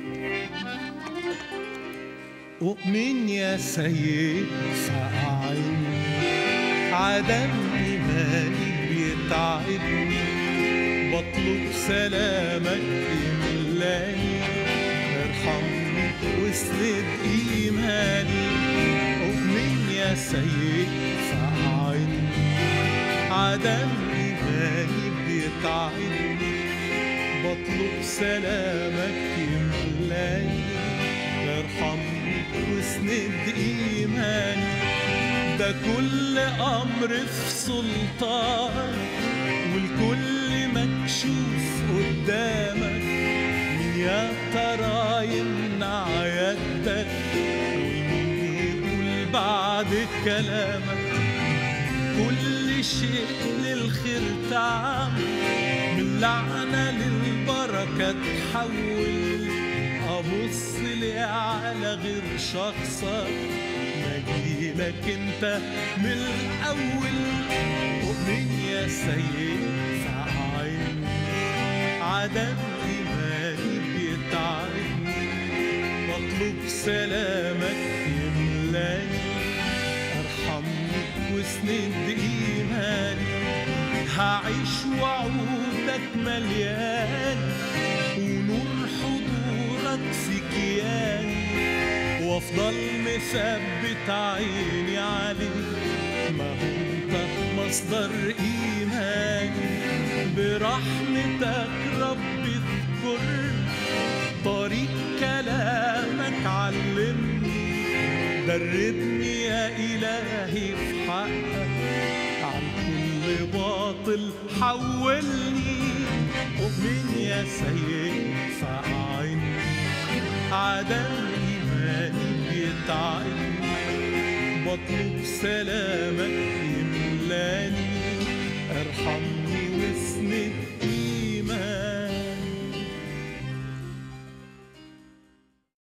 أؤمن يا سيد فأعني عدم إيماني بيتعبني بطلب سلامك يملاني ارحمني واسند إيماني أؤمن يا سيد فأعني عدم إيماني بيتعبني بطلب سلامك يملاني ارحمني واسند إيماني ده كل أمر في سلطان والكل مكشوف قدامك مين يا ترى يمنع يدك ومين يقول بعد كلامك كل شيء للخير تعمل من لعنة للبركة تحول أبص لي على غير شخصك مجيلك انت من الأول أؤمن يا سيد فأعيني عدم إيماني بيتعبني بطلب سلامك يملاني ارحمني واسند إيماني هعيش وعودك مليان ونور حضورك في كياني وافضل مثبت عيني عليك ما هو انت مصدر ايماني برحمتك ربي اذكر طريق كلامك علمني دربني يا الهي في حقك عن كل باطل حولني أؤمن يا سيد فأعني عدم إيماني بيتعبني بطلب سلامك يملاني